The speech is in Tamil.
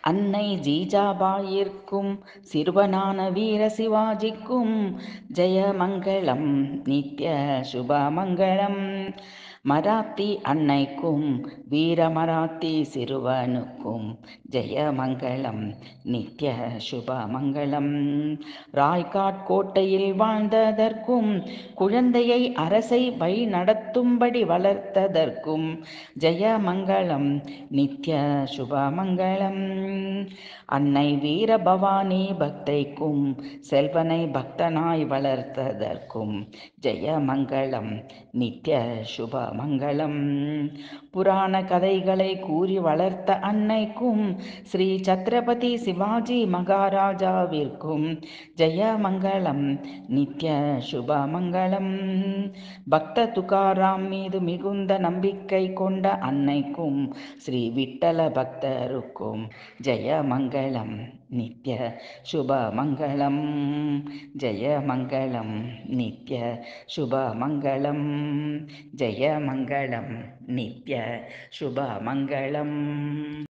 அன்னை ஜீஜாபாயிற்கும் சிறுவனான வீர சிவாஜிக்கும் ஜெயமங்களம் நித்ய சுபமங்களம் மராத்தி அன்னைக்கும் வீர மராத்தி சிறுவனுக்கும் ஜெயமங்களம் நித்ய சுபமங்களம் ராய்காட் கோட்டையில் வாழ்ந்ததற்கும் குழந்தையை அரசை வழி நடத்தும்படி வளர்த்ததற்கும் ஜெயமங்களம் நித்ய சுபமங்களம் அன்னை வீரபவானி பக்தைக்கும் செல்வனை பக்தனாய் வளர்த்ததற்கும் ஜெயமங்களம் நித்ய சுபமங்களம் புராண கதைகளை கூறி வளர்த்த அன்னைக்கும் ஸ்ரீ சத்ரபதி சிவாஜி மகாராஜாவிற்கும் ஜெயமங்களம் நித்ய சுபமங்களம் பக்த துகாராம் மீது மிகுந்த நம்பிக்கை கொண்ட அன்னைக்கும் ஸ்ரீ விட்டல பக்தருக்கும் ஜெயமங்களம் நித்ய சுபமங்களம் ஜெயமங்களம் நித்ய சுபமங்களம் ஜெயமங்களம் நித்ய சுபமங்களம்